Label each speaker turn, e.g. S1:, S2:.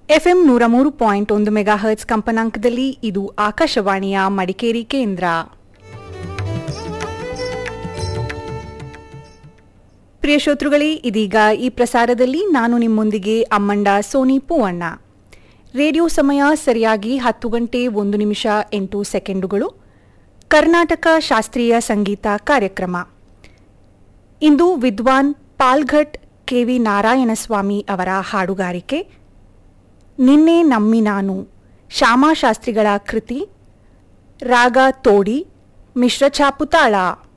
S1: FM ನೂರ ಮೂರು point ಒಂದು ಮೆಗಾ ಹರ್ಟ್ಸ್ ಕಂಪನಾಂಕದಲ್ಲಿ ಇದು ಆಕಾಶವಾಣಿಯ ಮಡಿಕೇರಿ ಕೇಂದ್ರ ಪ್ರಿಯ ಶ್ರೋತೃಗಳೇ ಇದೀಗ ಈ ಪ್ರಸಾರದಲ್ಲಿ ನಾನು ನಿಮ್ಮೊಂದಿಗೆ ಅಮ್ಮಂಡ ಸೋನಿ ಪೂವಣ್ಣ ರೇಡಿಯೋ ಸಮಯ ಸರಿಯಾಗಿ ಹತ್ತು ಗಂಟೆ ಒಂದು ನಿಮಿಷ ಎಂಟು ಸೆಕೆಂಡುಗಳು ಕರ್ನಾಟಕ ಶಾಸ್ತ್ರೀಯ ಸಂಗೀತ ಕಾರ್ಯಕ್ರಮ ಇಂದು ವಿದ್ವಾನ್ ಪಾಲ್ಘಟ್ ಕೆವಿ ನಾರಾಯಣಸ್ವಾಮಿ ಅವರ ಹಾಡುಗಾರಿಕೆ ನಿನ್ನೆ ನಮ್ಮಿ ನಾನು ಶ್ಯಾಮಾಶಾಸ್ತ್ರಿಗಳ ಕೃತಿ ರಾಗ ತೋಡಿ ಮಿಶ್ರ ಛಾಪುತಾಳ